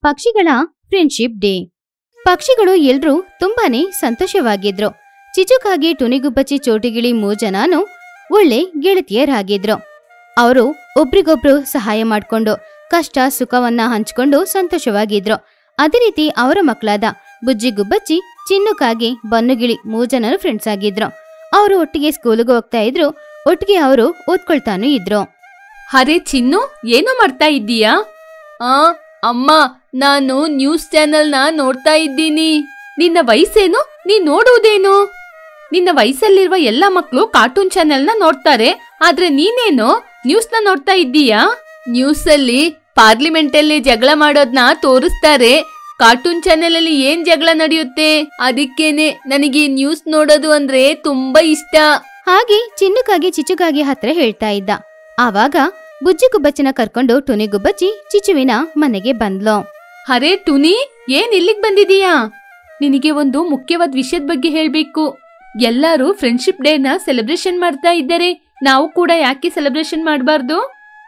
ಪಕ್ಷಿಗಳ friendship day ಪಕ್ಷಿಗಳು ಎಲ್ರೂ ತುಂಬಾನೇ ಸಂತೋಷವಾಗಿದ್ರು ಚಿಚುಕಾಗಿ ಟುನಿಗುಬ್ಬಚ್ಚಿ ಚೋಟಿಗಿಳಿ ಮೂಜನಾನು ಒಳ್ಳೆ ಗೆಳತಿಯರಾಗಿದ್ರು ಅವರು ಒಬ್ರಿಗೊಬ್ರು ಸಹಾಯ ಮಾಡ್ಕೊಂಡು ಕಷ್ಟ ಸುಖವನ್ನ ಹಂಚ್ಕೊಂಡು ಸಂತೋಷವಾಗಿದ್ರು ಅದೇ ರೀತಿ ಅವರ ಮಕ್ಕಳಾದ ಬುಜ್ಜಿ ಗುಬ್ಬಚ್ಚಿ ಚಿನ್ನುಕಾಗಿ ಬನ್ನುಗಿಳಿ ಮೂಜನರು ಫ್ರೆಂಡ್ಸ್ ಆಗಿದ್ರು ಅವರು ಒಟ್ಟಿಗೆ ಸ್ಕೂಲಿಗೆ ಹೋಗ್ತಾ ಇದ್ರು ಒಟ್ಟಿಗೆ ಅವರು ಓದ್ಕೊಳ್ತಾನೂ ಇದ್ರು ಅರೆ ಚಿನ್ನು ಏನೋ ಮಾಡ್ತಾ ಇದ್ದೀಯಾ ಆ ಅಮ್ಮ ನಾನು ನ್ಯೂಸ್ ಚಾನೆಲ್ನ ನೋಡ್ತಾ ಇದ್ದೀನಿ ನಿನ್ನ ವಯಸ್ಸೇನು ನೀ ನೋಡುವುದೇನು ನಿನ್ನ ವಯಸ್ಸಲ್ಲಿರುವ ಎಲ್ಲ ಮಕ್ಕಳು ಕಾರ್ಟೂನ್ ಚಾನೆಲ್ನ ನೋಡ್ತಾರೆ ಆದ್ರೆ ನೀನೇನು ನ್ಯೂಸ್ನ ನೋಡ್ತಾ ಇದ್ದೀಯಾ ನ್ಯೂಸಲ್ಲಿ ಪಾರ್ಲಿಮೆಂಟಲ್ಲಿ ಜಗಳ ಮಾಡೋದ್ನ ತೋರಿಸ್ತಾರೆ ಕಾರ್ಟೂನ್ ಚಾನೆಲ್ ಅಲ್ಲಿ ಏನ್ ಜಗಳ ನಡೆಯುತ್ತೆ ಅದಕ್ಕೇನೆ ನನಗೆ ಈ ನ್ಯೂಸ್ ನೋಡೋದು ಅಂದ್ರೆ ತುಂಬಾ ಇಷ್ಟ ಹಾಗೆ ಚಿನ್ನುಕಾಗಿ ಚಿಚುಕಾಗಿ ಹತ್ರ ಹೇಳ್ತಾ ಇದ್ದ ಆವಾಗ ಬುಜ್ಜಿ ಗುಬ್ಬಚ್ಚಿನ ಕರ್ಕೊಂಡು ಟುನಿ ಗುಬ್ಬಚ್ಚಿ ಚಿಚುವಿನ ಮನೆಗೆ ಬಂದ್ಲು ಅರೆ ಟುನಿ ಏನ್ ಇಲ್ಲಿಗ್ ಬಂದಿದೀಯಾ ನಿನಗೆ ಒಂದು ಮುಖ್ಯವಾದ ವಿಷಯದ ಬಗ್ಗೆ ಹೇಳ್ಬೇಕು ಎಲ್ಲರೂ ಫ್ರೆಂಡ್ಶಿಪ್ ಡೇನ ಸೆಲೆಬ್ರೇಷನ್ ಮಾಡ್ತಾ ಇದ್ದಾರೆ ನಾವು ಕೂಡ ಯಾಕೆ ಸೆಲೆಬ್ರೇಷನ್ ಮಾಡಬಾರ್ದು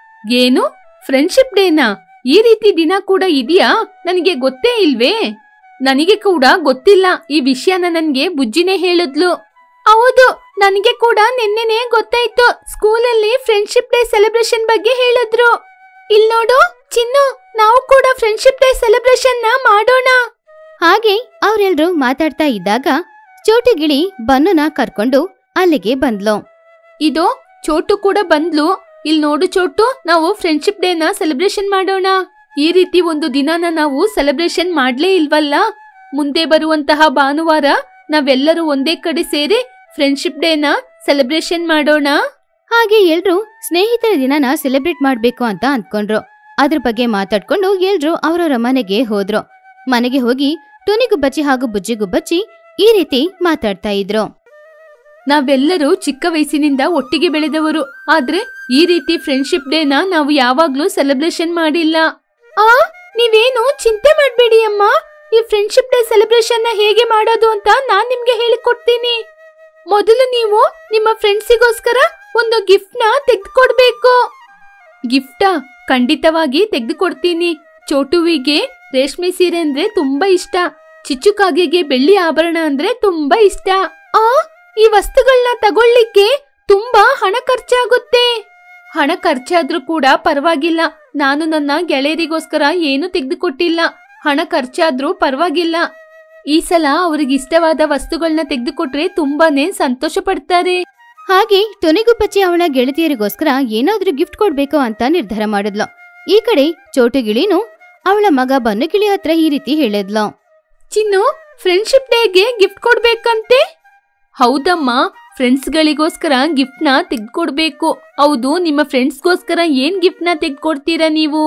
ಏನು ಫ್ರೆಂಡ್ಶಿಪ್ ಡೇನಾ ಈ ರೀತಿ ದಿನ ಕೂಡ ಇದೆಯಾ ನನಗೆ ಗೊತ್ತೇ ಇಲ್ವೇ ನನಗೆ ಕೂಡ ಗೊತ್ತಿಲ್ಲ ಈ ವಿಷಯನ ನನ್ಗೆ ಬುಜ್ಜಿನೇ ಹೇಳಿದ್ಲು ಹೌದು ನನಗೆ ಕೂಡ ನಿನ್ನೆನೆ ಗೊತ್ತಾಯ್ತು ಸ್ಕೂಲಲ್ಲಿ ಫ್ರೆಂಡ್ಶಿಪ್ ಡೇ ಸೆಲೆಬ್ರೇಷನ್ ಬಗ್ಗೆ ಹೇಳಿದ್ರು ಇಲ್ ನೋಡು ಚಿನ್ನು ನಾವು ಕೂಡ ಫ್ರೆಂಡ್ಶಿಪ್ ಡೇ ಸೆಲೆಬ್ರೇಷನ್ ನ ಮಾಡೋಣ ಹಾಗೆ ಅವರೆಲ್ರೂ ಮಾತಾಡ್ತಾ ಇದ್ದಾಗ ಚೋಟುಗಿಳಿ ಬನ್ನುನ ಕರ್ಕೊಂಡು ಅಲ್ಲಿಗೆ ಬಂದ್ಲು ಇದು ಚೋಟು ಕೂಡ ಬಂದ್ಲು ಇಲ್ ನೋಡು ಚೋಟು ನಾವು ಫ್ರೆಂಡ್ಶಿಪ್ ಡೇನ ಸೆಲೆಬ್ರೇಷನ್ ಮಾಡೋಣ ಈ ರೀತಿ ಒಂದು ದಿನಾನ ನಾವು ಸೆಲೆಬ್ರೇಷನ್ ಮಾಡ್ಲೇ ಇಲ್ವಲ್ಲ ಮುಂದೆ ಬರುವಂತಹ ಭಾನುವಾರ ನಾವೆಲ್ಲರೂ ಒಂದೇ ಕಡೆ ಸೇರಿ ಫ್ರೆಂಡ್ಶಿಪ್ ಡೇನ ಸೆಲೆಬ್ರೇಷನ್ ಮಾಡೋಣ ಹಾಗೆ ಎಲ್ರೂ ಸ್ನೇಹಿತರ ದಿನನ ಸೆಲೆಬ್ರೇಟ್ ಮಾಡ್ಬೇಕು ಅಂತ ಅಂದ್ಕೊಂಡ್ರು ಅದ್ರ ಬಗ್ಗೆ ಮಾತಾಡ್ಕೊಂಡು ಎಲ್ರೂ ಅವರವರ ಮನೆಗೆ ಹೋದ್ರು ಮನೆಗೆ ಹೋಗಿ ಟುನಿಗುಬ್ಬಚ್ಚಿ ಹಾಗೂ ಬುಜ್ಜಿಗುಬ್ಬಚ್ಚಿ ಈ ರೀತಿ ಮಾತಾಡ್ತಾ ಇದ್ರು ನಾವೆಲ್ಲರೂ ಚಿಕ್ಕ ವಯಸ್ಸಿನಿಂದ ಒಟ್ಟಿಗೆ ಬೆಳೆದವರು ಆದ್ರೆ ಈ ರೀತಿ ಫ್ರೆಂಡ್ಶಿಪ್ ಡೇನ ನಾವು ಯಾವಾಗ್ಲೂ ಸೆಲೆಬ್ರೇಷನ್ ಮಾಡಿಲ್ಲ ಆ ನೀವೇನು ಚಿಂತೆ ಮಾಡ್ಬೇಡಿ ಅಮ್ಮ ಈ ಫ್ರೆಂಡ್ಶಿಪ್ ಡೇ ಸೆಲೆಬ್ರೇಷನ್ ನ ಹೇಗೆ ಮಾಡೋದು ಅಂತ ನಾನ್ ನಿಮ್ಗೆ ಹೇಳಿಕೊಡ್ತೀನಿ ಮೊದಲು ನೀವು ನಿಮ್ಮ ಫ್ರೆಂಡ್ಸಿಗೋಸ್ಕರ ಒಂದು ಗಿಫ್ಟ್ ನ ತೆಗೆದುಕೊಡ್ಬೇಕು ಗಿಫ್ಟಾ ಖಂಡಿತವಾಗಿ ತೆಗೆದುಕೊಡ್ತೀನಿ ಚೋಟುವಿಗೆ ರೇಷ್ಮೆ ಸೀರೆ ಅಂದ್ರೆ ತುಂಬಾ ಇಷ್ಟ ಚಿಚ್ಚುಕಾಗೆಗೆ ಬೆಳ್ಳಿ ಆಭರಣ ಅಂದ್ರೆ ತುಂಬಾ ಇಷ್ಟ ಆ ಈ ವಸ್ತುಗಳನ್ನ ತಗೊಳ್ಳಿಕ್ಕೆ ತುಂಬಾ ಹಣ ಖರ್ಚಾಗುತ್ತೆ ಹಣ ಖರ್ಚಾದ್ರೂ ಕೂಡ ಪರವಾಗಿಲ್ಲ ನಾನು ನನ್ನ ಗೆಳೆಯರಿಗೋಸ್ಕರ ಏನು ತೆಗೆದುಕೊಟ್ಟಿಲ್ಲ ಹಣ ಖರ್ಚಾದ್ರೂ ಪರವಾಗಿಲ್ಲ ಈ ಸಲ ಅವ್ರಿಗೆ ಇಷ್ಟವಾದ ವಸ್ತುಗಳನ್ನ ತೆಗೆದುಕೊಟ್ರೆ ತುಂಬಾನೇ ಸಂತೋಷ ಪಡ್ತಾರೆ ಹಾಗೆ ಟೊನಿಗುಪ್ಪಚ್ಚಿ ಅವಳ ಗೆಳತಿಯರಿಗೋಸ್ಕರ ಏನಾದ್ರೂ ಗಿಫ್ಟ್ ಕೊಡ್ಬೇಕು ಅಂತ ನಿರ್ಧಾರ ಮಾಡಿದ್ಲು ಈ ಕಡೆ ಚೋಟುಗಿಳಿನು ಅವಳ ಮಗ ಬನ್ನುಗಿಳಿ ಹತ್ರ ಈ ರೀತಿ ಹೇಳಿದ್ಲು ಚಿನ್ನು ಫ್ರೆಂಡ್ಶಿಪ್ ಡೇಗೆ ಗಿಫ್ಟ್ ಕೊಡ್ಬೇಕಂತೆ ಹೌದಮ್ಮ ಫ್ರೆಂಡ್ಸ್ಗಳಿಗೋಸ್ಕರ ಗಿಫ್ಟ್ನ ತೆಗೆದುಕೊಡ್ಬೇಕು ಹೌದು ನಿಮ್ಮ ಫ್ರೆಂಡ್ಸ್ಗೋಸ್ಕರ ಏನ್ ಗಿಫ್ಟ್ನ ತೆಗೆದುಕೊಡ್ತೀರಾ ನೀವು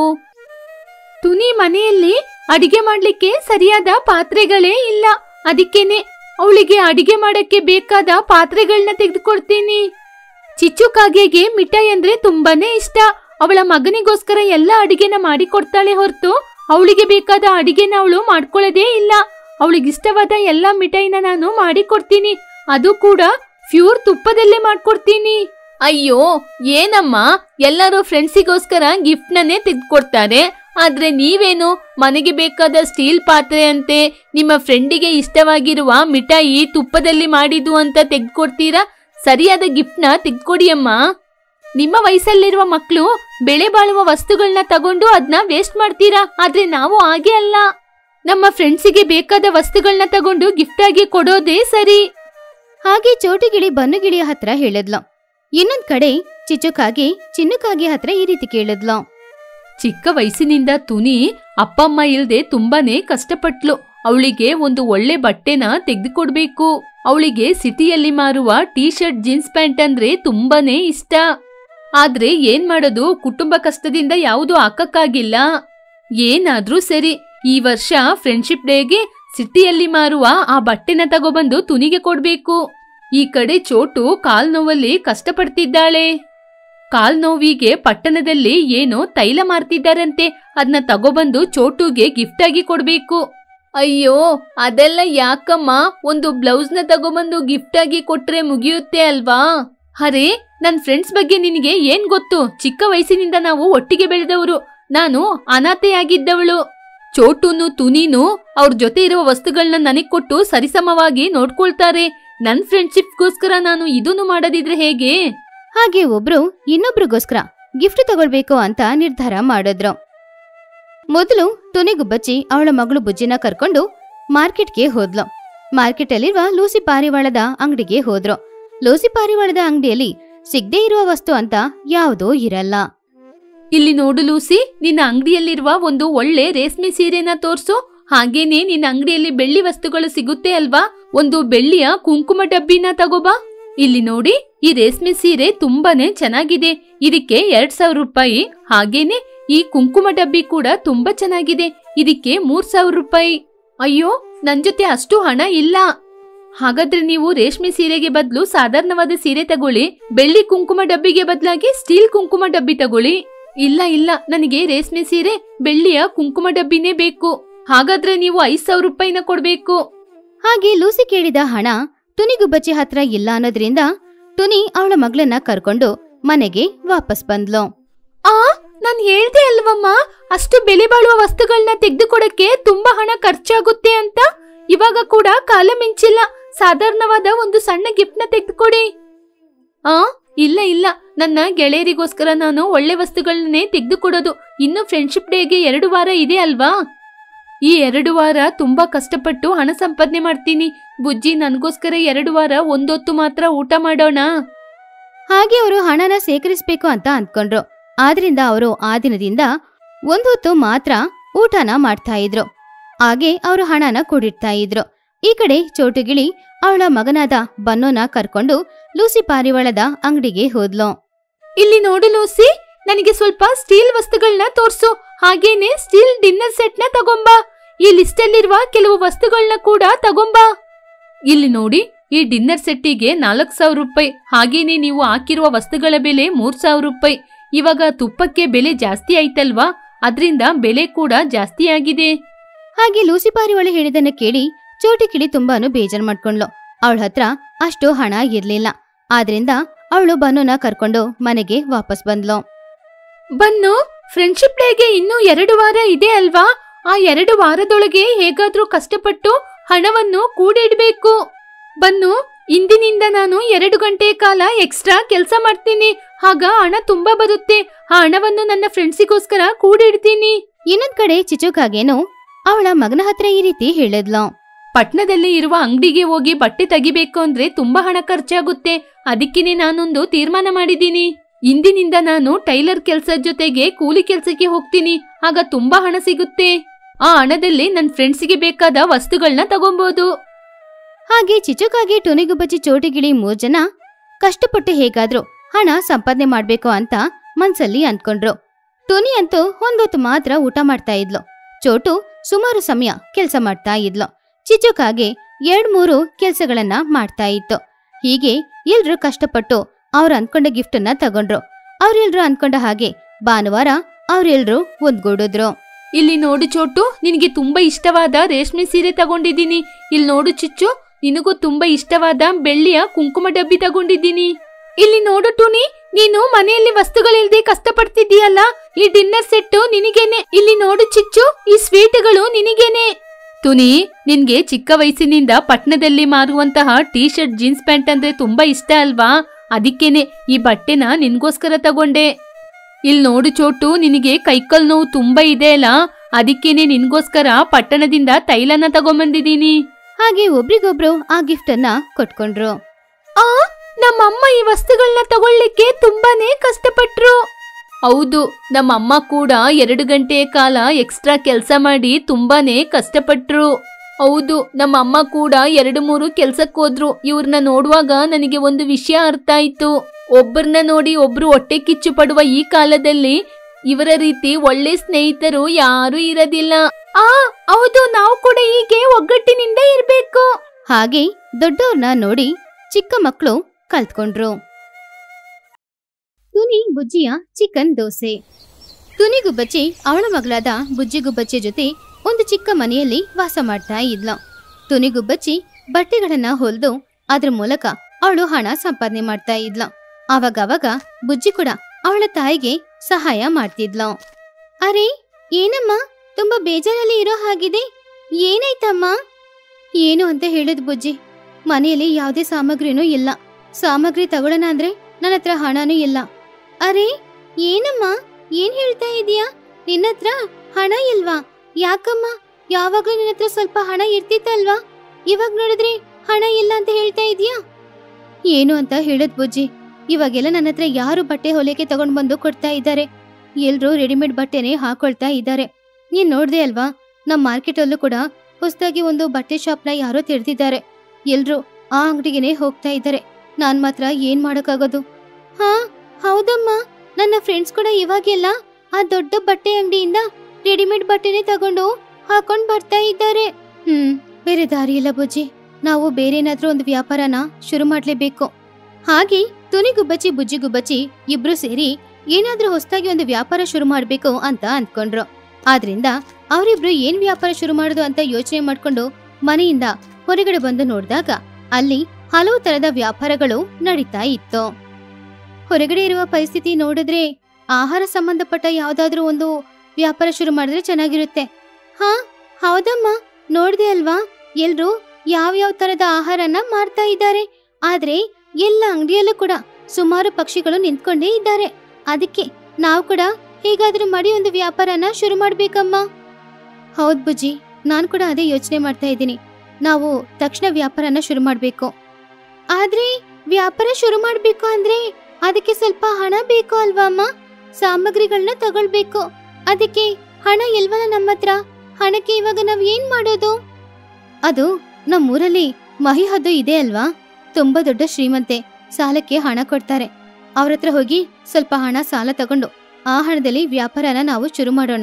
ತುನಿ ಮನೆಯಲ್ಲಿ ಅಡಿಗೆ ಮಾಡ್ಲಿಕ್ಕೆ ಸರಿಯಾದ ಪಾತ್ರೆಗಳೇ ಇಲ್ಲ ಅದಕ್ಕೇನೆ ಅವಳಿಗೆ ಅಡಿಗೆ ಮಾಡಕ್ಕೆ ಬೇಕಾದ ಪಾತ್ರೆಗಳನ್ನ ತೆಗೆದುಕೊಡ್ತೀನಿ ಚಿಚ್ಚು ಕಾಗೆಗೆ ಮಿಠಾಯಿ ಅಂದ್ರೆ ತುಂಬಾನೇ ಇಷ್ಟ ಅವಳ ಮಗನಿಗೋಸ್ಕರ ಎಲ್ಲ ಅಡಿಗೆನ ಮಾಡಿಕೊಡ್ತಾಳೆ ಹೊರತು ಅವಳಿಗೆ ಬೇಕಾದ ಅಡಿಗೆನ ಅವಳು ಮಾಡ್ಕೊಳ್ಳೋದೇ ಇಲ್ಲ ಅವಳಿಗಿಷ್ಟವಾದ ಎಲ್ಲ ಮಿಠಾಯಿನ ನಾನು ಮಾಡಿಕೊಡ್ತೀನಿ ಅದು ಕೂಡ ಪ್ಯೂರ್ ತುಪ್ಪದಲ್ಲೇ ಮಾಡ್ಕೊಡ್ತೀನಿ ಅಯ್ಯೋ ಏನಮ್ಮ ಎಲ್ಲರೂ ಫ್ರೆಂಡ್ಸಿಗೋಸ್ಕರ ಗಿಫ್ಟ್ನನ್ನೇ ತೆಗೆದುಕೊಡ್ತಾರೆ ಆದ್ರೆ ನೀವೇನು ಮನೆಗೆ ಬೇಕಾದ ಸ್ಟೀಲ್ ಪಾತ್ರೆ ಅಂತೆ ನಿಮ್ಮ ಫ್ರೆಂಡಿಗೆ ಇಷ್ಟವಾಗಿರುವ ಮಿಠಾಯಿ ತುಪ್ಪದಲ್ಲಿ ಮಾಡಿದ್ದು ಅಂತ ತೆಗೆದುಕೊಡ್ತೀರಾ ಸರಿಯಾದ ಗಿಫ್ಟ್ನ ತೆಗೆದುಕೊಡಿಯಮ್ಮ ನಿಮ್ಮ ವಯಸ್ಸಲ್ಲಿರುವ ಮಕ್ಕಳು ಬೆಳೆ ಬಾಳುವ ವಸ್ತುಗಳನ್ನ ತಗೊಂಡು ಅದನ್ನ ವೇಸ್ಟ್ ಮಾಡ್ತೀರಾ ಆದ್ರೆ ನಾವು ಹಾಗೆ ಅಲ್ಲ ನಮ್ಮ ಫ್ರೆಂಡ್ಸಿಗೆ ಬೇಕಾದ ವಸ್ತುಗಳನ್ನ ತಗೊಂಡು ಗಿಫ್ಟ್ ಆಗಿ ಕೊಡೋದೇ ಸರಿ ಹಾಗೆ ಚೋಟುಗಿಳಿ ಬನ್ನುಗಿಳಿಯ ಹತ್ರ ಹೇಳಿದ್ಲು ಇನ್ನೊಂದ್ ಕಡೆ ಚಿಚ್ಚುಕಾಗಿ ಚಿನ್ನುಕಾಗಿ ಹತ್ರ ಈ ರೀತಿ ಕೇಳಿದ್ಲು ಚಿಕ್ಕ ವಯಸ್ಸಿನಿಂದ ತುನಿ ಅಪ್ಪಮ್ಮ ಇಲ್ದೆ ತುಂಬಾನೇ ಕಷ್ಟಪಟ್ಲು ಅವಳಿಗೆ ಒಂದು ಒಳ್ಳೆ ಬಟ್ಟೆನ ತೆಗೆದುಕೊಡ್ಬೇಕು ಅವಳಿಗೆ ಸಿಟಿಯಲ್ಲಿ ಮಾರುವ ಟೀ ಶರ್ಟ್ ಜೀನ್ಸ್ ಪ್ಯಾಂಟ್ ಅಂದ್ರೆ ತುಂಬಾನೇ ಇಷ್ಟ ಆದ್ರೆ ಏನ್ ಮಾಡೋದು ಕುಟುಂಬ ಕಷ್ಟದಿಂದ ಯಾವುದು ಹಾಕಕ್ಕಾಗಿಲ್ಲ ಏನಾದ್ರೂ ಸರಿ ಈ ವರ್ಷ ಫ್ರೆಂಡ್ಶಿಪ್ ಡೇಗೆ ಸಿಟಿಯಲ್ಲಿ ಮಾರುವ ಆ ಬಟ್ಟೆನ ತಗೊಬಂದು ತುನಿಗೆ ಕೊಡ್ಬೇಕು ಈ ಕಡೆ ಚೋಟು ಕಾಲ್ ನೋವಲ್ಲಿ ಕಷ್ಟಪಡ್ತಿದ್ದಾಳೆ ಕಾಲ್ ನೋವಿಗೆ ಪಟ್ಟಣದಲ್ಲಿ ಏನೋ ತೈಲ ಮಾರ್ತಿದ್ದಾರಂತೆ ಅದನ್ನ ತಗೊಬಂದು ಚೋಟುಗೆ ಗಿಫ್ಟ್ ಆಗಿ ಕೊಡ್ಬೇಕು ಅಯ್ಯೋ ಅದೆಲ್ಲ ಯಾಕಮ್ಮ ಒಂದು ಬ್ಲೌಸ್ನ ತಗೊಬಂದು ಗಿಫ್ಟ್ ಆಗಿ ಕೊಟ್ರೆ ಮುಗಿಯುತ್ತೆ ಅಲ್ವಾ ಅರೆ ನನ್ ಫ್ರೆಂಡ್ಸ್ ಬಗ್ಗೆ ನಿನಗೆ ಏನ್ ಗೊತ್ತು ಚಿಕ್ಕ ವಯಸ್ಸಿನಿಂದ ನಾವು ಒಟ್ಟಿಗೆ ಬೆಳೆದವರು ನಾನು ಅನಾಥೆಯಾಗಿದ್ದವಳು ಚೋಟುನು ತುನಿನು ಅವ್ರ ಜೊತೆ ಇರುವ ವಸ್ತುಗಳನ್ನ ನನಗ್ ಕೊಟ್ಟು ಸರಿಸಮವಾಗಿ ನೋಡ್ಕೊಳ್ತಾರೆ ನನ್ ಫ್ರೆಂಡ್ಶಿಪ್ಗೋಸ್ಕರ ನಾನು ಇದನ್ನು ಮಾಡದಿದ್ರೆ ಹೇಗೆ ಹಾಗೆ ಒಬ್ರು ಇನ್ನೊಬ್ರಿಗೋಸ್ಕರ ಗಿಫ್ಟ್ ತಗೊಳ್ಬೇಕು ಅಂತ ನಿರ್ಧಾರ ಮಾಡಿದ್ರು ಮೊದಲು ತುನಿಗುಬ್ಬಚ್ಚಿ ಅವಳ ಮಗಳು ಬುಜ್ಜಿನ ಕರ್ಕೊಂಡು ಮಾರ್ಕೆಟ್ಗೆ ಹೋದ್ಲು ಮಾರ್ಕೆಟಲ್ಲಿರುವ ಲೂಸಿ ಪಾರಿವಾಳದ ಅಂಗಡಿಗೆ ಹೋದ್ರು ಲೂಸಿ ಪಾರಿವಾಳದ ಅಂಗಡಿಯಲ್ಲಿ ಸಿಗದೇ ಇರುವ ವಸ್ತು ಅಂತ ಯಾವುದೂ ಇರಲ್ಲ ಇಲ್ಲಿ ನೋಡು ಲೂಸಿ ನಿನ್ನ ಅಂಗಡಿಯಲ್ಲಿರುವ ಒಂದು ಒಳ್ಳೆ ರೇಷ್ಮೆ ಸೀರೆನ ತೋರ್ಸು ಹಾಗೇನೆ ನಿನ್ನ ಅಂಗಡಿಯಲ್ಲಿ ಬೆಳ್ಳಿ ವಸ್ತುಗಳು ಸಿಗುತ್ತೆ ಅಲ್ವಾ ಒಂದು ಬೆಳ್ಳಿಯ ಕುಂಕುಮ ಡಬ್ಬಿನ ತಗೋಬಾ ಇಲ್ಲಿ ನೋಡಿ ಈ ರೇಷ್ಮೆ ಸೀರೆ ತುಂಬಾನೇ ಚೆನ್ನಾಗಿದೆ ಇದಕ್ಕೆ ಎರಡ್ ಸಾವಿರ ರೂಪಾಯಿ ಹಾಗೇನೆ ಈ ಕುಂಕುಮ ಡಬ್ಬಿ ಕೂಡ ತುಂಬಾ ಚೆನ್ನಾಗಿದೆ ಇದಕ್ಕೆ ಮೂರ್ ಸಾವಿರ ರೂಪಾಯಿ ಅಯ್ಯೋ ನನ್ ಜೊತೆ ಅಷ್ಟು ಹಣ ಇಲ್ಲ ಹಾಗಾದ್ರೆ ನೀವು ರೇಷ್ಮೆ ಸೀರೆಗೆ ಬದಲು ಸಾಧಾರಣವಾದ ಸೀರೆ ತಗೊಳ್ಳಿ ಬೆಳ್ಳಿ ಕುಂಕುಮ ಡಬ್ಬಿಗೆ ಬದಲಾಗಿ ಸ್ಟೀಲ್ ಕುಂಕುಮ ಡಬ್ಬಿ ತಗೊಳ್ಳಿ ಇಲ್ಲ ಇಲ್ಲ ನನಗೆ ರೇಷ್ಮೆ ಸೀರೆ ಬೆಳ್ಳಿಯ ಕುಂಕುಮ ಡಬ್ಬಿನೇ ಬೇಕು ಹಾಗಾದ್ರೆ ನೀವು ಐದ್ ಸಾವಿರ ರೂಪಾಯಿನ ಕೊಡ್ಬೇಕು ಹಾಗೆ ಲೂಸಿ ಕೇಳಿದ ಹಣ ತುನಿಗುಬ್ಬಚ್ಚಿ ಹತ್ರ ಇಲ್ಲ ಅನ್ನೋದ್ರಿಂದ ತುನಿ ಅವಳ ಮಗಳನ್ನ ಕರ್ಕೊಂಡು ಮನೆಗೆ ವಾಪಸ್ ಬಂದ್ಲು ಆ ನಾನ್ ಹೇಳ್ದೆ ಅಲ್ವಮ್ಮ ಅಷ್ಟು ಬೆಲೆ ಬಾಳುವ ವಸ್ತುಗಳನ್ನ ತೆಗೆದುಕೊಡಕ್ಕೆ ತುಂಬಾ ಹಣ ಖರ್ಚಾಗುತ್ತೆ ಅಂತ ಇವಾಗ ಕೂಡ ಕಾಲ ಮಿಂಚಿಲ್ಲ ಸಾಧಾರಣವಾದ ಒಂದು ಸಣ್ಣ ಗಿಫ್ಟ್ ನ ತೆಗೆದುಕೊಡಿ ಆ ಇಲ್ಲ ಇಲ್ಲ ನನ್ನ ಗೆಳೆಯರಿಗೋಸ್ಕರ ನಾನು ಒಳ್ಳೆ ವಸ್ತುಗಳನ್ನೇ ತೆಗೆದುಕೊಡೋದು ಇನ್ನು ಫ್ರೆಂಡ್ಶಿಪ್ ಡೇಗೆ ಎರಡು ವಾರ ಇದೆ ಅಲ್ವಾ ಈ ಎರಡು ವಾರ ತುಂಬಾ ಕಷ್ಟಪಟ್ಟು ಹಣ ಸಂಪಾದನೆ ಮಾಡ್ತೀನಿ ಬುಜ್ಜಿ ನನಗೋಸ್ಕರ ಎರಡು ವಾರ ಒಂದೊತ್ತು ಮಾತ್ರ ಊಟ ಮಾಡೋಣ ಹಾಗೆ ಅವರು ಹಣನ ಸೇಕರಿಸ್ಬೇಕು ಅಂತ ಅಂದ್ಕೊಂಡ್ರು ಆದ್ರಿಂದ ಅವರು ಆ ದಿನದಿಂದ ಒಂದೊತ್ತು ಮಾತ್ರ ಊಟನ ಮಾಡ್ತಾ ಇದ್ರು ಹಾಗೆ ಅವರು ಹಣನ ಕೂಡಿಡ್ತಾ ಇದ್ರು ಈ ಕಡೆ ಚೋಟುಗಿಳಿ ಅವಳ ಮಗನಾದ ಬನ್ನೋನ ಕರ್ಕೊಂಡು ಲೂಸಿ ಪಾರಿವಾಳದ ಅಂಗಡಿಗೆ ಹೋದ್ಲು ಇಲ್ಲಿ ನೋಡು ಲೂಸಿ ನನಗೆ ಸ್ವಲ್ಪ ಸ್ಟೀಲ್ ವಸ್ತುಗಳನ್ನ ತೋರ್ಸು ಹಾಗೇನೆ ಸ್ಟೀಲ್ ಡಿನ್ನರ್ ಸೆಟ್ ನ ತಗೊಂಬಾ ಈ ಲಿಸ್ಟ್ ಅಲ್ಲಿರುವ ಕೆಲವು ವಸ್ತುಗಳನ್ನ ಕೂಡ ತಗೊಂಬಾ ಇಲ್ಲಿ ನೋಡಿ ಈ ಡಿನ್ನರ್ ಸೆಟ್ಟಿಗೆ ನಾಲ್ಕು ಸಾವಿರ ರೂಪಾಯಿ ಹಾಗೇನೆ ನೀವು ಹಾಕಿರುವ ವಸ್ತುಗಳ ಬೆಲೆ ಮೂರ್ ಸಾವಿರ ರೂಪಾಯಿ ಇವಾಗ ತುಪ್ಪಕ್ಕೆ ಬೆಲೆ ಜಾಸ್ತಿ ಆಯ್ತಲ್ವಾ ಅದ್ರಿಂದ ಬೆಲೆ ಕೂಡ ಜಾಸ್ತಿ ಆಗಿದೆ ಹಾಗೆ ಲೂಸಿ ಪಾರಿವಾಳ ಹೇಳಿದನ್ನ ಕೇಳಿ ಚೋಟಿಕಿಳಿ ತುಂಬಾನು ಬೇಜಾರ್ ಮಾಡ್ಕೊಂಡ್ಲು ಅವಳ ಹತ್ರ ಅಷ್ಟು ಹಣ ಇರ್ಲಿಲ್ಲ ಆದ್ರಿಂದ ಅವಳು ಬನ್ನೋನ ಕರ್ಕೊಂಡು ಮನೆಗೆ ವಾಪಸ್ ಬಂದ್ಲು ಬನ್ನು ಫ್ರೆಂಡ್ಶಿಪ್ ಡೇಗೆ ಇನ್ನೂ ಎರಡು ವಾರ ಇದೆ ಅಲ್ವಾ ಆ ಎರಡು ವಾರದೊಳಗೆ ಹೇಗಾದ್ರೂ ಕಷ್ಟಪಟ್ಟು ಹಣವನ್ನು ಕೂಡಿಡ್ಬೇಕು ಬನ್ನು ಇಂದಿನಿಂದ ನಾನು ಎರಡು ಗಂಟೆ ಕಾಲ ಎಕ್ಸ್ಟ್ರಾ ಕೆಲಸ ಮಾಡ್ತೀನಿ ಆಗ ಹಣ ತುಂಬಾ ಬರುತ್ತೆ ಆ ಹಣವನ್ನು ನನ್ನ ಫ್ರೆಂಡ್ಸಿಗೋಸ್ಕರ ಕೂಡಿಡ್ತೀನಿ ಇನ್ನೊಂದ್ ಕಡೆ ಚಿಚುಕಾಗೇನು ಅವಳ ಮಗನ ಹತ್ರ ಈ ರೀತಿ ಹೇಳಿದ್ಲು ಪಟ್ನದಲ್ಲಿ ಇರುವ ಅಂಗಡಿಗೆ ಹೋಗಿ ಬಟ್ಟೆ ತೆಗಿಬೇಕು ಅಂದ್ರೆ ತುಂಬಾ ಹಣ ಖರ್ಚಾಗುತ್ತೆ ಅದಕ್ಕೇನೆ ನಾನೊಂದು ತೀರ್ಮಾನ ಮಾಡಿದ್ದೀನಿ ಇಂದಿನಿಂದ ನಾನು ಟೈಲರ್ ಕೆಲ್ಸದ ಜೊತೆಗೆ ಕೂಲಿ ಕೆಲ್ಸಕ್ಕೆ ಹೋಗ್ತೀನಿ ಆಗ ತುಂಬಾ ಹಣ ಸಿಗುತ್ತೆ ಆ ಹಣದಲ್ಲಿ ನನ್ ಫ್ರೆಂಡ್ಸಿಗೆ ಬೇಕಾದ ವಸ್ತುಗಳನ್ನ ತಗೊಬಹುದು ಹಾಗೆ ಚಿಚುಕಾಗಿ ಟುನಿಗುಬ್ಬಚ್ಚಿ ಚೋಟಿಗಿಳಿ ಮೂರ್ ಜನ ಕಷ್ಟಪಟ್ಟು ಹೇಗಾದ್ರೂ ಹಣ ಸಂಪಾದನೆ ಮಾಡ್ಬೇಕು ಅಂತ ಮನ್ಸಲ್ಲಿ ಅಂದ್ಕೊಂಡ್ರು ಟುನಿ ಅಂತೂ ಒಂದೊತ್ತು ಮಾತ್ರ ಊಟ ಮಾಡ್ತಾ ಇದ್ಲು ಚೋಟು ಸುಮಾರು ಸಮಯ ಕೆಲಸ ಮಾಡ್ತಾ ಇದ್ಲು ಚಿಚುಕಾಗೆ ಎರಡ್ ಮೂರು ಕೆಲ್ಸಗಳನ್ನ ಮಾಡ್ತಾ ಇತ್ತು ಹೀಗೆ ಎಲ್ರು ಕಷ್ಟಪಟ್ಟು ಅವ್ರು ಅನ್ಕೊಂಡ ಗಿಫ್ಟ್ ಅನ್ನ ತಗೊಂಡ್ರು ಅವ್ರೆಲ್ರು ಅನ್ಕೊಂಡ ಹಾಗೆ ಭಾನುವಾರ ಅವ್ರೆಲ್ರು ಒಂದ್ಗೂಡಿದ್ರು ಇಲ್ಲಿ ನೋಡು ಚೋಟು ನಿನಗೆ ತುಂಬಾ ಇಷ್ಟವಾದ ರೇಷ್ಮೆ ಸೀರೆ ತಗೊಂಡಿದ್ದೀನಿ ಇಲ್ಲಿ ನೋಡು ಚಿಚ್ಚು ನಿನಗೂ ತುಂಬಾ ಇಷ್ಟವಾದ ಬೆಳ್ಳಿಯ ಕುಂಕುಮ ಡಬ್ಬಿ ತಗೊಂಡಿದ್ದೀನಿ ಇಲ್ಲಿ ನೋಡು ಟುನಿ ನೀನು ಮನೆಯಲ್ಲಿ ವಸ್ತುಗಳಿಲ್ದೆ ಕಷ್ಟಪಡ್ತಿದ್ದೀಯಲ್ಲ ಈ ಡಿನ್ನರ್ ಸೆಟ್ ನಿನಗೇನೆ ಇಲ್ಲಿ ನೋಡು ಚಿಚ್ಚು ಈ ಸ್ವೀಟ್ಗಳು ನಿನಗೇನೆ ತುನಿ ನಿನ್ಗೆ ಚಿಕ್ಕ ವಯಸ್ಸಿನಿಂದ ಪಟ್ನದಲ್ಲಿ ಮಾರುವಂತಹ ಟೀ ಶರ್ಟ್ ಜೀನ್ಸ್ ಪ್ಯಾಂಟ್ ಅಂದ್ರೆ ತುಂಬಾ ಇಷ್ಟ ಅಲ್ವಾ ಅದಕ್ಕೇನೆ ಈ ಬಟ್ಟೆನ ನಿನ್ಗೋಸ್ಕರ ತಗೊಂಡೆ ಇಲ್ ನೋಡು ಚೋಟು ನಿನಗೆ ಕೈಕಲ್ ನೋವು ತುಂಬಾ ಇದೆ ಅಲ್ಲ ಅದಕ್ಕೇನೆ ನಿನ್ಗೋಸ್ಕರ ಪಟ್ಟಣದಿಂದ ತೈಲನ ತಗೊಂಬಂದಿದೀನಿ ಹಾಗೆ ಒಬ್ರಿಗೊಬ್ರು ಆ ಗಿಫ್ಟ್ ಅನ್ನ ಕೊಟ್ಕೊಂಡ್ರು ಆ ನಮ್ಮಮ್ಮ ಈ ವಸ್ತುಗಳನ್ನ ತಗೊಳ್ಳಿಕ್ಕೆ ತುಂಬಾನೇ ಕಷ್ಟಪಟ್ರು ಹೌದು ನಮ್ಮಮ್ಮ ಕೂಡ ಎರಡು ಗಂಟೆಯ ಕಾಲ ಎಕ್ಸ್ಟ್ರಾ ಕೆಲಸ ಮಾಡಿ ತುಂಬಾನೇ ಕಷ್ಟಪಟ್ರು ಹೌದು ನಮ್ಮ ಅಮ್ಮ ಕೂಡ ಎರಡು ಮೂರು ಕೆಲ್ಸಕ್ಕೆ ಹೋದ್ರು ಇವ್ರನ್ನ ನೋಡುವಾಗ ನನಗೆ ಒಂದು ವಿಷಯ ಅರ್ಥ ಆಯ್ತು ಒಬ್ಬರನ್ನ ನೋಡಿ ಒಬ್ರು ಹೊಟ್ಟೆ ಕಿಚ್ಚು ಪಡುವ ಈ ಕಾಲದಲ್ಲಿ ಇವರ ರೀತಿ ಒಳ್ಳೆ ಸ್ನೇಹಿತರು ಯಾರೂ ಇರೋದಿಲ್ಲ ಆ ಹೌದು ನಾವು ಕೂಡ ಹೀಗೆ ಒಗ್ಗಟ್ಟಿನಿಂದ ಇರ್ಬೇಕು ಹಾಗೆ ದೊಡ್ಡವ್ರನ್ನ ನೋಡಿ ಚಿಕ್ಕ ಮಕ್ಕಳು ಕಲ್ತ್ಕೊಂಡ್ರು ತುನಿ ಬುಜ್ಜಿಯ ಚಿಕನ್ ದೋಸೆ ತುನಿಗುಬ್ಬಚ್ಚಿ ಅವಳ ಮಗಳಾದ ಬುಜ್ಜಿಗುಬ್ಬಚ್ಚಿ ಜೊತೆ ಒಂದು ಚಿಕ್ಕ ಮನೆಯಲ್ಲಿ ವಾಸ ಮಾಡ್ತಾ ಇದ್ಲು ತುನಿಗುಬ್ಬಚ್ಚಿ ಬಟ್ಟೆಗಳನ್ನ ಹೊಲ್ದು ಅದ್ರ ಮೂಲಕ ಅವಳು ಹಣ ಸಂಪಾದನೆ ಮಾಡ್ತಾ ಇದ್ಲು ಅವಾಗವಾಗ ಬುಜ್ಜಿ ಕೂಡ ಅವಳ ತಾಯಿಗೆ ಸಹಾಯ ಮಾಡ್ತಿದ್ಲು ಅರೆ ಏನಮ್ಮ ತುಂಬಾ ಬೇಜಾರಲ್ಲಿ ಇರೋ ಹಾಗಿದೆ ಏನಾಯ್ತಮ್ಮ ಏನು ಅಂತ ಹೇಳಿದ್ ಬುಜ್ಜಿ ಮನೆಯಲ್ಲಿ ಯಾವುದೇ ಸಾಮಗ್ರಿನೂ ಇಲ್ಲ ಸಾಮಗ್ರಿ ತಗೊಳ್ಳೋಣ ಅಂದ್ರೆ ನನ್ನ ಹತ್ರ ಹಣನೂ ಇಲ್ಲ ಅರೆ ಏನಮ್ಮ ಏನ್ ಹೇಳ್ತಾ ಇದೀಯಾ ನಿನ್ನ ಹತ್ರ ಹಣ ಇಲ್ವಾ ಯಾಕಮ್ಮ ಯಾವಾಗ್ಲೂ ನಿನ್ನ ಹತ್ರ ಸ್ವಲ್ಪ ಹಣ ಇರ್ತಿತ್ತಲ್ವಾ ಇವಾಗ ನೋಡಿದ್ರೆ ಹಣ ಇಲ್ಲ ಅಂತ ಹೇಳ್ತಾ ಇದೀಯಾ ಏನು ಅಂತ ಹೇಳದ್ ಬುಜ್ಜಿ ಇವಾಗೆಲ್ಲ ನನ್ನ ಹತ್ರ ಯಾರು ಬಟ್ಟೆ ಹೊಲಿಯಕ್ಕೆ ತಗೊಂಡ್ ಬಂದು ಕೊಡ್ತಾ ಇದ್ದಾರೆ ಎಲ್ರೂ ರೆಡಿಮೇಡ್ ಬಟ್ಟೆನೆ ಹಾಕೊಳ್ತಾ ಇದ್ದಾರೆ ನೀನ್ ನೋಡ್ದೆ ಅಲ್ವಾ ನಮ್ ಮಾರ್ಕೆಟ್ ಅಲ್ಲೂ ಕೂಡ ಹೊಸದಾಗಿ ಒಂದು ಬಟ್ಟೆ ಶಾಪ್ನ ಯಾರೋ ತೆರೆದಿದ್ದಾರೆ ಎಲ್ರೂ ಆ ಅಂಗಡಿಗೆನೆ ಹೋಗ್ತಾ ಇದ್ದಾರೆ ನಾನ್ ಮಾತ್ರ ಏನ್ ಮಾಡಕ್ಕಾಗೋದು ಹಾ ಹೌದಮ್ಮ ನನ್ನ ಫ್ರೆಂಡ್ಸ್ ಕೂಡ ಇವಾಗೆಲ್ಲ ಆ ದೊಡ್ಡ ಬಟ್ಟೆ ಅಂಗಡಿಯಿಂದ ರೆಡಿಮೇಡ್ ಬಟ್ಟೆನೆ ತಗೊಂಡು ಹಾಕೊಂಡ್ ಬರ್ತಾ ಇದ್ದಾರೆ ಹ್ಮ್ ಬೇರೆ ದಾರಿ ಇಲ್ಲ ಬುಜ್ಜಿ ನಾವು ಬೇರೆ ಏನಾದ್ರೂ ಒಂದು ವ್ಯಾಪಾರನ ಶುರು ಮಾಡ್ಲೇಬೇಕು ಹಾಗೆ ತುನಿಗುಬ್ಬಚ್ಚಿ ಬುಜ್ಜಿಗುಬ್ಬಚ್ಚಿ ಇಬ್ರು ಸೇರಿ ಏನಾದ್ರೂ ಹೊಸದಾಗಿ ಒಂದು ವ್ಯಾಪಾರ ಶುರು ಮಾಡ್ಬೇಕು ಅಂತ ಅಂದ್ಕೊಂಡ್ರು ಆದ್ರಿಂದ ಅವರಿಬ್ರು ಏನ್ ವ್ಯಾಪಾರ ಶುರು ಮಾಡುದು ಅಂತ ಯೋಚನೆ ಮಾಡ್ಕೊಂಡು ಮನೆಯಿಂದ ಹೊರಗಡೆ ಬಂದು ನೋಡಿದಾಗ ಅಲ್ಲಿ ಹಲವು ತರದ ವ್ಯಾಪಾರಗಳು ನಡೀತಾ ಇತ್ತು ಹೊರಗಡೆ ಇರುವ ಪರಿಸ್ಥಿತಿ ನೋಡಿದ್ರೆ ಆಹಾರ ಸಂಬಂಧಪಟ್ಟ ಯಾವ್ದಾದ್ರೂ ಒಂದು ವ್ಯಾಪಾರ ಶುರು ಮಾಡಿದ್ರೆ ಚೆನ್ನಾಗಿರುತ್ತೆ ಹಾ ಹೌದಮ್ಮ ನೋಡ್ದೆ ಅಲ್ವಾ ಎಲ್ರು ಯಾವ್ಯಾವ ತರದ ಆಹಾರನ ಮಾರ್ತಾ ಇದ್ದಾರೆ ಆದ್ರೆ ಎಲ್ಲ ಅಂಗಡಿಯಲ್ಲೂ ಕೂಡ ಸುಮಾರು ಪಕ್ಷಿಗಳು ನಿಂತ್ಕೊಂಡೇ ಇದ್ದಾರೆ ಅದಕ್ಕೆ ನಾವು ಕೂಡ ಹೇಗಾದ್ರೂ ಮಾಡಿ ಒಂದು ವ್ಯಾಪಾರನ ಶುರು ಮಾಡ್ಬೇಕಮ್ಮ ಹೌದ್ ಬುಜ್ಜಿ ನಾನ್ ಕೂಡ ಅದೇ ಯೋಚನೆ ಮಾಡ್ತಾ ಇದ್ದೀನಿ ನಾವು ತಕ್ಷಣ ವ್ಯಾಪಾರನ ಶುರು ಮಾಡ್ಬೇಕು ಆದ್ರೆ ವ್ಯಾಪಾರ ಶುರು ಮಾಡ್ಬೇಕು ಅಂದ್ರೆ ಅದಕ್ಕೆ ಸ್ವಲ್ಪ ಹಣ ಬೇಕು ಅಲ್ವಾ ಅಮ್ಮ ಸಾಮಗ್ರಿಗಳನ್ನ ತಗೊಳ್ಬೇಕು ಅದಕ್ಕೆ ಹಣ ಇಲ್ವಲ್ಲ ನಮ್ಮ ಹತ್ರ ಹಣಕ್ಕೆ ಇವಾಗ ನಾವ್ ಏನ್ ಮಾಡೋದು ಅದು ನಮ್ಮೂರಲ್ಲಿ ಮಹಿಹದ್ದು ಇದೆ ಅಲ್ವಾ ತುಂಬಾ ದೊಡ್ಡ ಶ್ರೀಮಂತೆ ಸಾಲಕ್ಕೆ ಹಣ ಕೊಡ್ತಾರೆ ಅವ್ರ ಹತ್ರ ಹೋಗಿ ಸ್ವಲ್ಪ ಹಣ ಸಾಲ ತಗೊಂಡು ಆ ಹಣದಲ್ಲಿ ವ್ಯಾಪಾರನ ನಾವು ಶುರು ಮಾಡೋಣ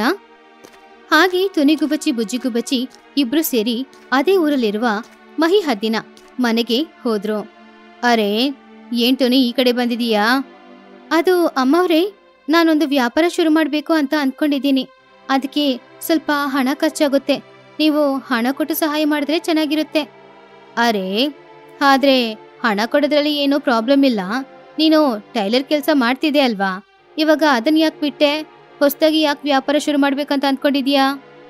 ಹಾಗೆ ತುನಿಗುಬಚ್ಚಿ ಬುಜ್ಜಿಗುಬಚ್ಚಿ ಇಬ್ರು ಸೇರಿ ಅದೇ ಊರಲ್ಲಿರುವ ಮಹಿಹದ್ದಿನ ಮನೆಗೆ ಹೋದ್ರು ಅರೆ ಏನ್ ಟೋನಿ ಈ ಕಡೆ ಬಂದಿದೀಯಾ ಅದು ಅಮ್ಮವ್ರೆ ನಾನೊಂದು ವ್ಯಾಪಾರ ಶುರು ಮಾಡ್ಬೇಕು ಅಂತ ಅನ್ಕೊಂಡಿದ್ದೀನಿ ಅದಕ್ಕೆ ಸ್ವಲ್ಪ ಹಣ ಖರ್ಚಾಗುತ್ತೆ ನೀವು ಹಣ ಕೊಟ್ಟು ಸಹಾಯ ಮಾಡಿದ್ರೆ ಚೆನ್ನಾಗಿರುತ್ತೆ ಅರೆ ಆದ್ರೆ ಹಣ ಕೊಡೋದ್ರಲ್ಲಿ ಏನೂ ಪ್ರಾಬ್ಲಮ್ ಇಲ್ಲ ನೀನು ಟೈಲರ್ ಕೆಲಸ ಮಾಡ್ತಿದ್ದೆ ಅಲ್ವಾ ಇವಾಗ ಅದನ್ನ ಯಾಕೆ ಬಿಟ್ಟೆ ಹೊಸದಾಗಿ ಯಾಕೆ ವ್ಯಾಪಾರ ಶುರು ಮಾಡ್ಬೇಕಂತ ಅನ್ಕೊಂಡಿದ್ಯಾ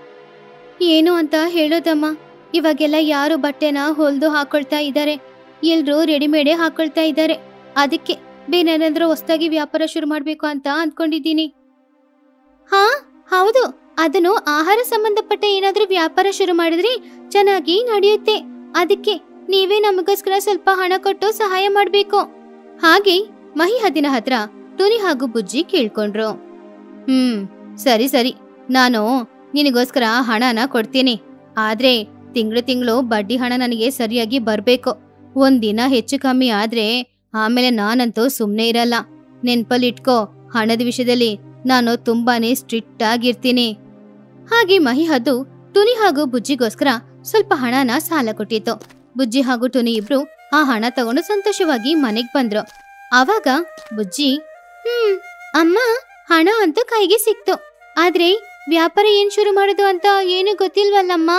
ಏನು ಅಂತ ಹೇಳೋದಮ್ಮ ಇವಾಗೆಲ್ಲ ಯಾರು ಬಟ್ಟೆನ ಹೊಲ್ದು ಹಾಕೊಳ್ತಾ ಇದ್ದಾರೆ ಎಲ್ರೂ ರೆಡಿಮೇಡೇ ಹಾಕೊಳ್ತಾ ಇದ್ದಾರೆ ಅದಕ್ಕೆ ಬೇರೆ ಏನಾದ್ರೂ ಹೊಸದಾಗಿ ವ್ಯಾಪಾರ ಶುರು ಮಾಡ್ಬೇಕು ಅಂತ ಅನ್ಕೊಂಡಿದ್ದೀನಿ ಹಾ ಹೌದು ಅದನ್ನು ಆಹಾರ ಸಂಬಂಧಪಟ್ಟ ಏನಾದ್ರೂ ವ್ಯಾಪಾರ ಶುರು ಮಾಡಿದ್ರೆ ಚೆನ್ನಾಗಿ ನಡೆಯುತ್ತೆ ಅದಕ್ಕೆ ನೀವೇ ನಮಗೋಸ್ಕರ ಸ್ವಲ್ಪ ಹಣ ಕೊಟ್ಟು ಸಹಾಯ ಮಾಡ್ಬೇಕು ಹಾಗೆ ಮಹಿಹದಿನ ಹತ್ರ ಟುನಿ ಹಾಗೂ ಬುಜ್ಜಿ ಕೇಳ್ಕೊಂಡ್ರು ಹ್ಮ್ ಸರಿ ಸರಿ ನಾನು ನಿನಗೋಸ್ಕರ ಹಣನ ಕೊಡ್ತೀನಿ ಆದ್ರೆ ತಿಂಗಳು ತಿಂಗಳು ಬಡ್ಡಿ ಹಣ ನನಗೆ ಸರಿಯಾಗಿ ಬರ್ಬೇಕು ಒಂದಿನ ಹೆಚ್ಚು ಕಮ್ಮಿ ಆದ್ರೆ ಆಮೇಲೆ ನಾನಂತೂ ಸುಮ್ನೆ ಇರಲ್ಲ ನೆನ್ಪಲ್ಲಿಟ್ಕೋ ಹಣದ ವಿಷಯದಲ್ಲಿ ನಾನು ತುಂಬಾನೇ ಸ್ಟ್ರಿಕ್ಟ್ ಆಗಿರ್ತೀನಿ ಹಾಗೆ ಮಹಿಹದ್ದು ಟುನಿ ಹಾಗೂ ಬುಜ್ಜಿಗೋಸ್ಕರ ಸ್ವಲ್ಪ ಹಣನ ಸಾಲ ಕೊಟ್ಟಿತ್ತು ಬುಜ್ಜಿ ಹಾಗೂ ಟುನಿ ಇಬ್ರು ಆ ಹಣ ತಗೊಂಡು ಸಂತೋಷವಾಗಿ ಮನೆಗ್ ಬಂದ್ರು ಆವಾಗ ಬುಜ್ಜಿ ಹ್ಮ್ ಅಮ್ಮ ಹಣ ಅಂತೂ ಕೈಗೆ ಸಿಕ್ತು ಆದ್ರೆ ವ್ಯಾಪಾರ ಏನ್ ಶುರು ಮಾಡೋದು ಅಂತ ಏನು ಗೊತ್ತಿಲ್ವಲ್ಲಮ್ಮ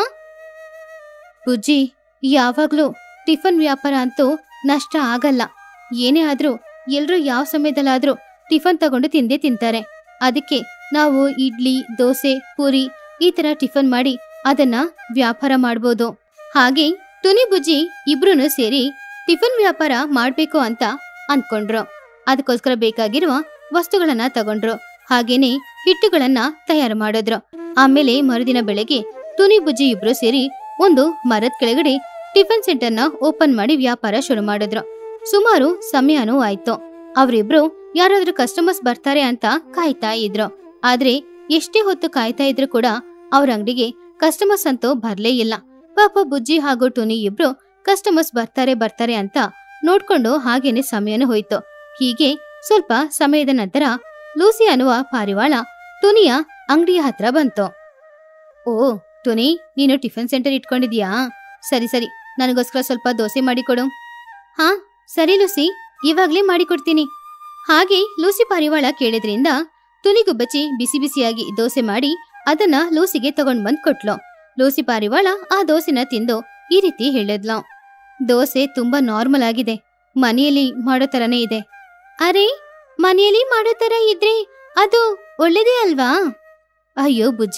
ಬುಜ್ಜಿ ಯಾವಾಗ್ಲೂ ಟಿಫನ್ ವ್ಯಾಪಾರ ಅಂತೂ ನಷ್ಟ ಆಗಲ್ಲ ಏನೇ ಆದ್ರೂ ಎಲ್ರೂ ಯಾವ ಸಮಯದಲ್ಲಾದ್ರೂ ಟಿಫನ್ ತಗೊಂಡು ತಿಂದೇ ತಿಂತಾರೆ ಅದಕ್ಕೆ ನಾವು ಇಡ್ಲಿ ದೋಸೆ ಪೂರಿ ಈ ತರ ಟಿಫನ್ ಮಾಡಿ ಅದನ್ನ ವ್ಯಾಪಾರ ಮಾಡ್ಬೋದು ಹಾಗೆ ಟುನಿ ಬುಜ್ಜಿ ಇಬ್ರು ಸೇರಿ ಟಿಫನ್ ವ್ಯಾಪಾರ ಮಾಡ್ಬೇಕು ಅಂತ ಅನ್ಕೊಂಡ್ರು ಅದಕ್ಕೋಸ್ಕರ ಬೇಕಾಗಿರುವ ವಸ್ತುಗಳನ್ನ ತಗೊಂಡ್ರು ಹಾಗೇನೆ ಹಿಟ್ಟುಗಳನ್ನ ತಯಾರು ಮಾಡಿದ್ರು ಆಮೇಲೆ ಮರುದಿನ ಬೆಳಗ್ಗೆ ಟುನಿ ಬುಜ್ಜಿ ಇಬ್ರು ಸೇರಿ ಒಂದು ಮರದ ಕೆಳಗಡೆ ಟಿಫನ್ ಸೆಂಟರ್ನ ಓಪನ್ ಮಾಡಿ ವ್ಯಾಪಾರ ಶುರು ಮಾಡಿದ್ರು ಸುಮಾರು ಸಮಯನೂ ಆಯ್ತು ಅವರಿಬ್ರು ಯಾರಾದ್ರೂ ಕಸ್ಟಮರ್ಸ್ ಬರ್ತಾರೆ ಅಂತ ಕಾಯ್ತಾ ಇದ್ರು ಆದ್ರೆ ಎಷ್ಟೇ ಹೊತ್ತು ಕಾಯ್ತಾ ಇದ್ರು ಕೂಡ ಅವ್ರ ಅಂಗಡಿಗೆ ಕಸ್ಟಮರ್ಸ್ ಅಂತೂ ಬರ್ಲೇ ಇಲ್ಲ ಪಾಪ ಬುಜ್ಜಿ ಹಾಗೂ ಟುನಿ ಇಬ್ರು ಕಸ್ಟಮರ್ಸ್ ಬರ್ತಾರೆ ಬರ್ತಾರೆ ಅಂತ ನೋಡ್ಕೊಂಡು ಹಾಗೇನೆ ಸಮಯನೂ ಹೋಯ್ತು ಹೀಗೆ ಸ್ವಲ್ಪ ಸಮಯದ ನಂತರ ಲೂಸಿ ಅನ್ನುವ ಪಾರಿವಾಳ ಟುನಿಯ ಅಂಗಡಿಯ ಹತ್ರ ಬಂತು ಓ ಟುನಿ ನೀನು ಟಿಫಿನ್ ಸೆಂಟರ್ ಇಟ್ಕೊಂಡಿದ್ಯಾ ಸರಿ ಸರಿ ನನಗೋಸ್ಕರ ಸ್ವಲ್ಪ ದೋಸೆ ಮಾಡಿಕೊಡು ಹಾ ಸರಿ ಲೂಸಿ ಇವಾಗ್ಲೇ ಮಾಡಿಕೊಡ್ತೀನಿ ಹಾಗೆ ಲೂಸಿ ಪಾರಿವಾಳ ಕೇಳಿದ್ರಿಂದ ತುನಿಗುಬ್ಬಚ್ಚಿ ಬಿಸಿ ಬಿಸಿಯಾಗಿ ದೋಸೆ ಮಾಡಿ ಅದನ್ನ ಲೂಸಿಗೆ ತಗೊಂಡ್ ಬಂದ್ ಕೊಟ್ಲು ಲೂಸಿ ಪಾರಿವಾಳ ಆ ದೋಸೆನ ತಿಂದು ಈ ರೀತಿ ಹೇಳಿದ್ಲು ದೋಸೆ ತುಂಬಾ ನಾರ್ಮಲ್ ಆಗಿದೆ ಮನೆಯಲ್ಲಿ ಮಾಡೋ ತರನೇ ಇದೆ ಅರೆ ಮನೆಯಲ್ಲಿ ಮಾಡೋ ತರ ಇದ್ರೆ ಅದು ಒಳ್ಳೇದೇ ಅಲ್ವಾ ಅಯ್ಯೋ ಬುಜ್ಜಿ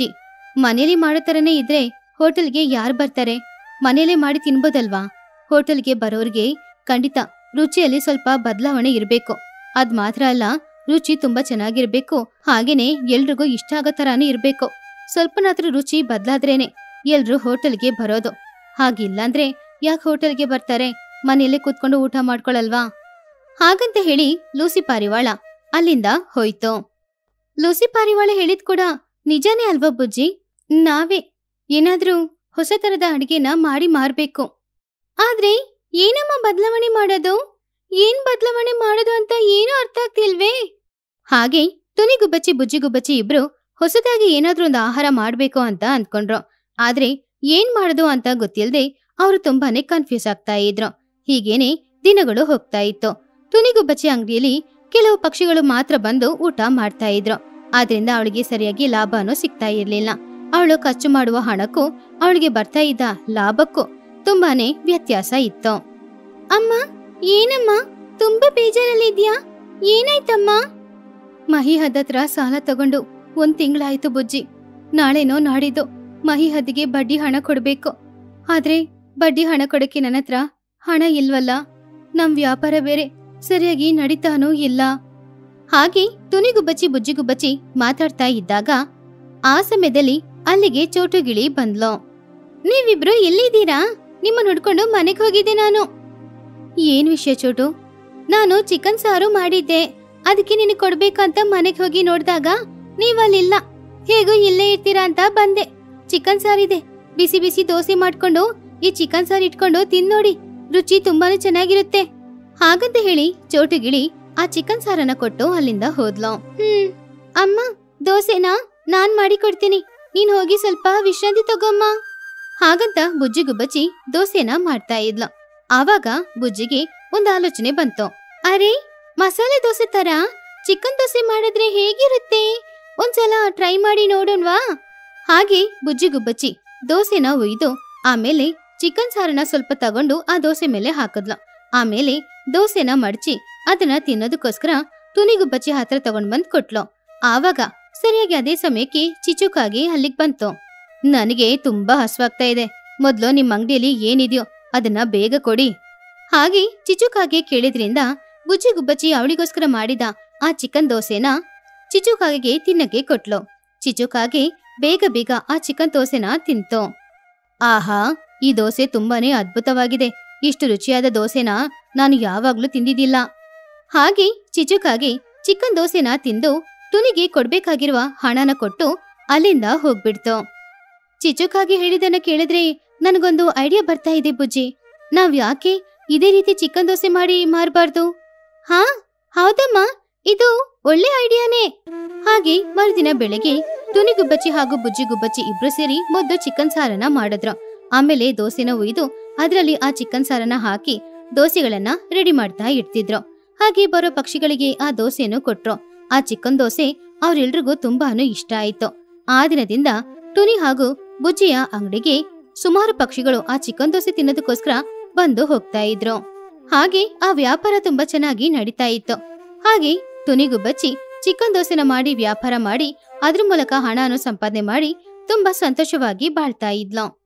ಮನೇಲಿ ಮಾಡೋ ಥರನೇ ಇದ್ರೆ ಹೋಟೆಲ್ಗೆ ಯಾರು ಬರ್ತಾರೆ ಮನೇಲೆ ಮಾಡಿ ತಿನ್ಬೋದಲ್ವಾ ಹೋಟೆಲ್ಗೆ ಬರೋರ್ಗೆ ಖಂಡಿತ ರುಚಿಯಲ್ಲಿ ಸ್ವಲ್ಪ ಬದಲಾವಣೆ ಇರಬೇಕು ಅದ್ ಮಾತ್ರ ಅಲ್ಲ ರುಚಿ ತುಂಬಾ ಚೆನ್ನಾಗಿರ್ಬೇಕು ಹಾಗೇನೆ ಎಲ್ರಿಗೂ ಇಷ್ಟ ಆಗೋ ಥರಾನೇ ಇರ್ಬೇಕು ಸ್ವಲ್ಪನಾದ್ರೂ ರುಚಿ ಬದಲಾದ್ರೇನೆ ಎಲ್ರು ಹೋಟೆಲ್ಗೆ ಬರೋದು ಹಾಗಿಲ್ಲಾಂದ್ರೆ ಯಾಕೆ ಹೋಟೆಲ್ಗೆ ಬರ್ತಾರೆ ಮನೆಯಲ್ಲೇ ಕೂತ್ಕೊಂಡು ಊಟ ಮಾಡ್ಕೊಳಲ್ವಾ ಹಾಗಂತ ಹೇಳಿ ಲೂಸಿ ಪಾರಿವಾಳ ಅಲ್ಲಿಂದ ಹೋಯ್ತು ಲೂಸಿ ಪಾರಿವಾಳ ಹೇಳಿದ್ ಕೂಡ ನಿಜಾನೇ ಅಲ್ವಾ ಬುಜ್ಜಿ ನಾವೇ ಏನಾದ್ರೂ ಹೊಸ ತರದ ಅಡಿಗೆನ ಮಾಡಿ ಮಾರ್ಬೇಕು ಆದ್ರೆ ಏನಮ್ಮ ಬದಲಾವಣೆ ಮಾಡೋದು ಏನ್ ಬದಲಾವಣೆ ಮಾಡೋದು ಅಂತ ಏನೂ ಅರ್ಥ ಆಗ್ತಿಲ್ವೇ ಹಾಗೆ ತುನಿಗುಬ್ಬಚ್ಚಿ ಬುಜ್ಜಿಗುಬ್ಬಚ್ಚಿ ಇಬ್ರು ಹೊಸದಾಗಿ ಏನಾದ್ರೂ ಒಂದು ಆಹಾರ ಮಾಡ್ಬೇಕು ಅಂತ ಅಂದ್ಕೊಂಡ್ರು ಆದ್ರೆ ಏನ್ ಮಾಡೋದು ಅಂತ ಗೊತ್ತಿಲ್ದೆ ಅವರು ತುಂಬಾನೇ ಕನ್ಫ್ಯೂಸ್ ಆಗ್ತಾ ಇದ್ರು ಹೀಗೇನೆ ದಿನಗಳು ಹೋಗ್ತಾ ಇತ್ತು ತುನಿಗುಬ್ಬಚ್ಚಿ ಅಂಗಡಿಯಲ್ಲಿ ಕೆಲವು ಪಕ್ಷಿಗಳು ಮಾತ್ರ ಬಂದು ಊಟ ಮಾಡ್ತಾ ಇದ್ರು ಆದ್ರಿಂದ ಅವಳಿಗೆ ಸರಿಯಾಗಿ ಲಾಭನೂ ಸಿಗ್ತಾ ಇರ್ಲಿಲ್ಲ ಅವಳು ಖರ್ಚು ಮಾಡುವ ಹಣಕ್ಕೂ ಅವಳಿಗೆ ಬರ್ತಾ ಇದ್ದ ಲಾಭಕ್ಕೂ ತುಂಬಾನೇ ವ್ಯತ್ಯಾಸ ಇತ್ತು ಅಮ್ಮ ಏನಮ್ಮ ತುಂಬಾ ಬೇಜಾರಲ್ಲಿದ್ಯಾ ಏನಾಯ್ತಮ್ಮ ಮಹಿ ಹತ್ರ ಸಾಲ ತಗೊಂಡು ಒಂದ್ ತಿಂಗಳಾಯ್ತು ಬುಜ್ಜಿ ನಾಳೆನೋ ನಾಡಿದ್ದು ಮಹಿ ಹದ್ದಿಗೆ ಬಡ್ಡಿ ಹಣ ಕೊಡ್ಬೇಕು ಆದ್ರೆ ಬಡ್ಡಿ ಹಣ ಕೊಡಕ್ಕೆ ನನ್ನ ಹತ್ರ ಹಣ ಇಲ್ವಲ್ಲ ನಮ್ ವ್ಯಾಪಾರ ಬೇರೆ ಸರಿಯಾಗಿ ನಡೀತಾನೂ ಇಲ್ಲ ಹಾಗೆ ತುನಿಗುಬ್ಬಚ್ಚಿ ಬುಜ್ಜಿಗುಬ್ಬಚ್ಚಿ ಮಾತಾಡ್ತಾ ಇದ್ದಾಗ ಆ ಸಮಯದಲ್ಲಿ ಅಲ್ಲಿಗೆ ಚೋಟುಗಿಳಿ ಬಂದ್ಲು ನೀವಿಬ್ರು ಎಲ್ಲಿದ್ದೀರಾ ನಿಮ್ಮನ್ನ ಹುಡ್ಕೊಂಡು ಮನೆಗೆ ಹೋಗಿದ್ದೆ ನಾನು ಏನ್ ವಿಷಯ ಚೋಟು ನಾನು ಚಿಕನ್ ಸಾರು ಮಾಡಿದ್ದೆ ಅದಕ್ಕೆ ನಿನಗೆ ಕೊಡ್ಬೇಕಂತ ಮನೆಗೆ ಹೋಗಿ ನೋಡ್ದಾಗ ನೀವಲ್ಲಿಲ್ಲ ಹೇಗೂ ಇಲ್ಲೇ ಇರ್ತೀರಾ ಅಂತ ಬಂದೆ ಚಿಕನ್ ಸಾರಿದೆ ಬಿಸಿ ಬಿಸಿ ದೋಸೆ ಮಾಡ್ಕೊಂಡು ಈ ಚಿಕನ್ ಸಾರು ಇಟ್ಕೊಂಡು ತಿನ್ನೋಡಿ ರುಚಿ ತುಂಬಾನೇ ಚೆನ್ನಾಗಿರುತ್ತೆ ಹಾಗಂತ ಹೇಳಿ ಚೋಟುಗಿಳಿ ಆ ಚಿಕನ್ ಸಾರನ್ನ ಕೊಟ್ಟು ಅಲ್ಲಿಂದ ಹೋದ್ಲು ಹ್ಮ್ ಅಮ್ಮ ದೋಸೆನಾ ನಾನ್ ಮಾಡಿ ಕೊಡ್ತೀನಿ ನೀನ್ ಹೋಗಿ ಸ್ವಲ್ಪ ವಿಶ್ರಾಂತಿ ತಗೊಮ್ಮ ಹಾಗಂತ ಬುಜ್ಜಿಗುಬ್ಬಚ್ಚಿ ದೋಸೆನ ಮಾಡ್ತಾ ಇದ್ಲು ಆವಾಗ ಬುಜ್ಜಿಗೆ ಒಂದ್ ಆಲೋಚನೆ ಬಂತು ಅರೆ ಮಸಾಲೆ ದೋಸೆ ತರ ಚಿಕನ್ ದೋಸೆ ಮಾಡಿದ್ರೆ ಹೇಗಿರುತ್ತೆ ಒಂದ್ಸಲ ಟ್ರೈ ಮಾಡಿ ನೋಡೋಣ್ವಾ ಹಾಗೆ ಬುಜ್ಜಿಗುಬ್ಬಚ್ಚಿ ದೋಸೆನ ಒಯ್ದು ಆಮೇಲೆ ಚಿಕನ್ ಸಾರನ ಸ್ವಲ್ಪ ತಗೊಂಡು ಆ ದೋಸೆ ಮೇಲೆ ಹಾಕಿದ್ಲು ಆಮೇಲೆ ದೋಸೆನ ಮಡಚಿ ಅದನ್ನ ತಿನ್ನೋದಕ್ಕೋಸ್ಕರ ತುನಿಗುಬ್ಬಚ್ಚಿ ಹತ್ರ ತಗೊಂಡ್ ಬಂದ್ ಕೊಟ್ಲು ಆವಾಗ ಸರಿಯಾಗಿ ಅದೇ ಸಮಯಕ್ಕೆ ಚಿಚುಕಾಗಿ ಅಲ್ಲಿಗ್ ಬಂತು ನನಗೆ ತುಂಬಾ ಹಸ್ವಾಗ್ತಾ ಇದೆ ಮೊದ್ಲು ನಿಮ್ ಅಂಗಡಿಯಲ್ಲಿ ಏನಿದೆಯೋ ಅದನ್ನ ಬೇಗ ಕೊಡಿ ಹಾಗೆ ಚಿಚುಕಾಗೆ ಕೇಳಿದ್ರಿಂದ ಬುಜ್ಜಿಗುಬ್ಬಚ್ಚಿ ಅವಳಿಗೋಸ್ಕರ ಮಾಡಿದ ಆ ಚಿಕನ್ ದೋಸೆನ ಚಿಚುಕಾಗೆ ತಿನ್ನಕ್ಕೆ ಕೊಟ್ಲು ಚಿಚುಕಾಗೆ ಬೇಗ ಬೇಗ ಆ ಚಿಕನ್ ದೋಸೆನ ತಿಂತು ಆಹಾ ಈ ದೋಸೆ ತುಂಬಾನೇ ಅದ್ಭುತವಾಗಿದೆ ಇಷ್ಟು ರುಚಿಯಾದ ದೋಸೆನ ನಾನು ಯಾವಾಗ್ಲೂ ತಿಂದಿದ್ದಿಲ್ಲ ಹಾಗೆ ಚಿಚುಕಾಗೆ ಚಿಕನ್ ದೋಸೆನ ತಿಂದು ತುನಿಗೆ ಕೊಡ್ಬೇಕಾಗಿರುವ ಹಣನ ಕೊಟ್ಟು ಅಲ್ಲಿಂದ ಹೋಗ್ಬಿಡ್ತು ಚಿಚುಕಾಗಿ ಹೇಳಿದನ್ನ ಕೇಳಿದ್ರೆ ನನಗೊಂದು ಐಡಿಯಾ ಬರ್ತಾ ಇದೆ ಬುಜ್ಜಿ ನಾವ್ ಯಾಕೆ ಇದೇ ರೀತಿ ಚಿಕನ್ ದೋಸೆ ಮಾಡಿ ಮಾರಬಾರ್ದು ಹಾ ಹೌದಮ್ಮ ಇದು ಒಳ್ಳೆ ಐಡಿಯಾನೇ ಹಾಗೆ ಮರುದಿನ ಬೆಳಗ್ಗೆ ತುನಿಗುಬ್ಬಚ್ಚಿ ಹಾಗೂ ಬುಜ್ಜಿಗುಬ್ಬಚ್ಚಿ ಇಬ್ರು ಸೇರಿ ಮೊದ್ಲು ಚಿಕನ್ ಸಾರನ ಮಾಡಿದ್ರು ಆಮೇಲೆ ದೋಸೆನ ಒಯ್ದು ಅದರಲ್ಲಿ ಆ ಚಿಕನ್ ಸಾರನ ಹಾಕಿ ದೋಸೆಗಳನ್ನ ರೆಡಿ ಮಾಡ್ತಾ ಇಡ್ತಿದ್ರು ಹಾಗೆ ಬರೋ ಪಕ್ಷಿಗಳಿಗೆ ಆ ದೋಸೆಯನ್ನು ಕೊಟ್ರು ಆ ಚಿಕನ್ ದೋಸೆ ಅವ್ರೆಲ್ರಿಗೂ ತುಂಬಾನು ಇಷ್ಟ ಆಯ್ತು ಆ ದಿನದಿಂದ ಟುನಿ ಹಾಗೂ ಬುಜ್ಜಿಯ ಅಂಗಡಿಗೆ ಸುಮಾರು ಪಕ್ಷಿಗಳು ಆ ಚಿಕನ್ ದೋಸೆ ತಿನ್ನೋದಕ್ಕೋಸ್ಕರ ಬಂದು ಹೋಗ್ತಾ ಇದ್ರು ಹಾಗೆ ಆ ವ್ಯಾಪಾರ ತುಂಬಾ ಚೆನ್ನಾಗಿ ನಡೀತಾ ಇತ್ತು ಹಾಗೆ ತುನಿಗುಬ್ಬಚ್ಚಿ ಚಿಕನ್ ದೋಸೆನ ಮಾಡಿ ವ್ಯಾಪಾರ ಮಾಡಿ ಅದ್ರ ಮೂಲಕ ಹಣನ ಸಂಪಾದನೆ ಮಾಡಿ ತುಂಬಾ ಸಂತೋಷವಾಗಿ ಬಾಳ್ತಾ ಇದ್ಲು